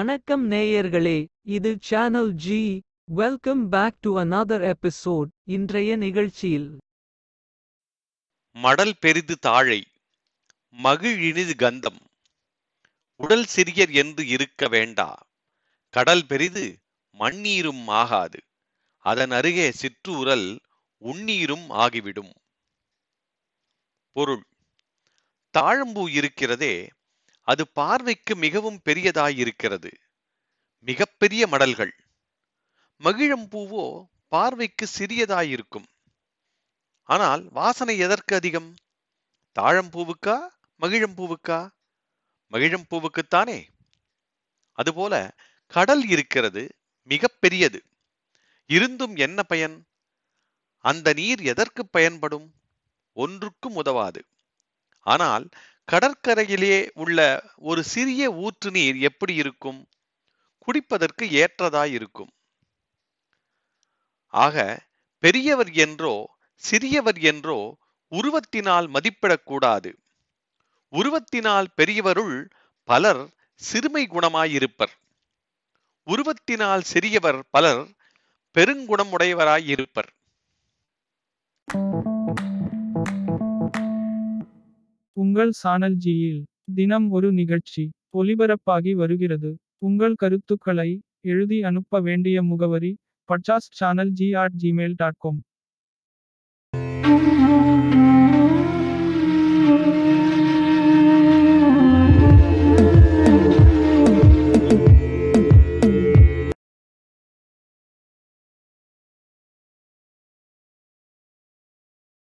வணக்கம் நேயர்களே இது channel G welcome back to another episode இன்றைய நிகழ்ச்சியில் மடல் பெரிது தாழை மகிழினிது கந்தம் உடல் சிறியர் என்று இருக்க வேண்டா கடல் பெரிது மண்ணீரும் ஆகாது அதன் அருகே சிற்றூரல் உண்ணீரும் ஆகிவிடும் பொருள் தாழம்பூ இருக்கிறதே அது பார்வைக்கு மிகவும் பெரியதாயிருக்கிறது மிகப்பெரிய மடல்கள் மகிழம்பூவோ பார்வைக்கு சிறியதாயிருக்கும் ஆனால் வாசனை எதற்கு அதிகம் தாழம்பூவுக்கா மகிழம்பூவுக்கா மகிழம்பூவுக்குத்தானே அதுபோல கடல் இருக்கிறது மிகப் பெரியது இருந்தும் என்ன பயன் அந்த நீர் எதற்கு பயன்படும் ஒன்றுக்கும் உதவாது ஆனால் கடற்கரையிலே உள்ள ஒரு சிறிய ஊற்று நீர் எப்படி இருக்கும் குடிப்பதற்கு ஏற்றதாயிருக்கும் ஆக பெரியவர் என்றோ சிறியவர் என்றோ உருவத்தினால் மதிப்பிடக்கூடாது உருவத்தினால் பெரியவருள் பலர் சிறுமை குணமாயிருப்பர் உருவத்தினால் சிறியவர் பலர் பெருங்குணமுடையவராயிருப்பர் உங்கள் சானல் ஜியில் தினம் ஒரு நிகழ்ச்சி ஒலிபரப்பாகி வருகிறது உங்கள் கருத்துக்களை எழுதி அனுப்ப வேண்டிய முகவரி பட்சாஸ் channel G at Gmail dot com